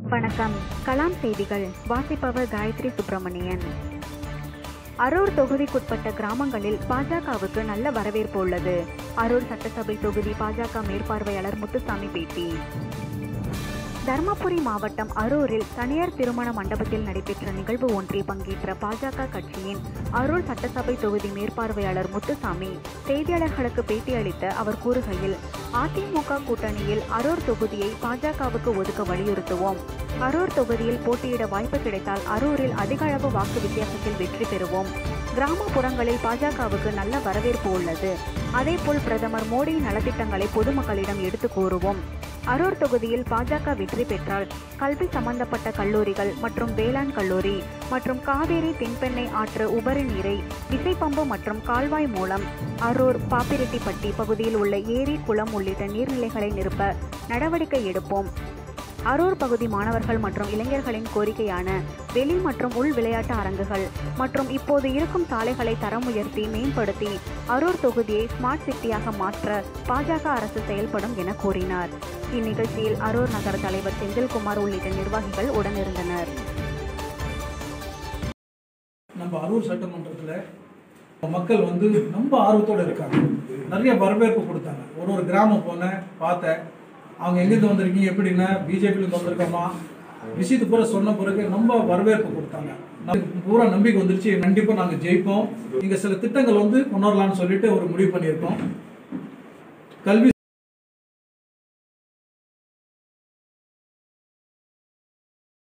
வணக்கம் கலாம் செய்திகள் வாசிப்பவர் காயத்ரி சுப்பிரமணியன் அரூர் தொகுதிக்குட்பட்ட கிராமங்களில் பாஜகவுக்கு நல்ல வரவேற்பு உள்ளது அரூர் சட்டசபை தொகுதி பாஜக மேற்பார்வையாளர் முத்துசாமி பேட்டி தர்மபுரி மாவட்டம் அரூரில் தனியார் திருமண மண்டபத்தில் நடைபெற்ற நிகழ்வு ஒன்றில் பங்கேற்ற பாஜக கட்சியின் அரூர் சட்டசபை தொகுதி மேற்பார்வையாளர் முத்துசாமி செய்தியாளர்களுக்கு பேட்டியளித்த அவர் கூறுகையில் அதிமுக கூட்டணியில் அரூர் தொகுதியை பாஜகவுக்கு ஒதுக்க வலியுறுத்துவோம் அரூர் தொகுதியில் போட்டியிட வாய்ப்பு கிடைத்தால் அரூரில் அதிக அளவு வாக்கு வித்தியாசத்தில் வெற்றி பெறுவோம் கிராமப்புறங்களில் பாஜகவுக்கு நல்ல வரவேற்பு உள்ளது அதேபோல் பிரதமர் மோடியின் நலத்திட்டங்களை பொதுமக்களிடம் எடுத்து கூறுவோம் அரூர் தொகுதியில் பாஜக வெற்றி பெற்றால் கல்வி சம்பந்தப்பட்ட கல்லூரிகள் மற்றும் வேளாண் கல்லூரி மற்றும் காவேரி தென்பெண்ணை ஆற்று உபரி நீரை விசைப்பம்பு மற்றும் கால்வாய் மூலம் அரூர் பாப்பிரெட்டிப்பட்டி பகுதியில் உள்ள ஏரி குளம் உள்ளிட்ட நீர்நிலைகளை நிரப்ப நடவடிக்கை எடுப்போம் அரூர் பகுதி மாணவர்கள் மற்றும் இளைஞர்களின் கோரிக்கையான வெளி மற்றும் உள் விளையாட்டு அரங்குகள் மற்றும் இப்போது இருக்கும் சாலைகளை தரம் உயர்த்தி மேம்படுத்தி அரூர் தொகுதியை ஸ்மார்ட் சிட்டியாக மாற்ற பாஜக அரசு செயல்படும் என கூறினார் இந்நிகழ்ச்சியில் அரூர் நகர தலைவர் செந்தில்குமார் உள்ளிட்ட நிர்வாகிகள் உடனிருந்தனர் நம்ம அரூர் சட்டமன்றத்தில் மக்கள் வந்து ரொம்ப ஆர்வத்தோடு இருக்காங்க நிறைய வரவேற்பு கொடுத்தாங்க ஒரு ஒரு கிராமம் போனேன் பார்த்தேன் அவங்க எங்கேருந்து வந்திருக்கீங்க எப்படின்னா பிஜேபியிலேருந்து வந்திருக்கோமா விஷயத்து பூரா சொன்ன பிறகு ரொம்ப வரவேற்பு கொடுத்தாங்க நமக்கு பூரா நம்பிக்கை வந்துருச்சு கண்டிப்பாக நாங்கள் ஜெயிப்போம் இங்கே சில திட்டங்கள் வந்து கொண்டு வரலாம்னு சொல்லிட்டு ஒரு முடிவு பண்ணியிருக்கோம் கல்வி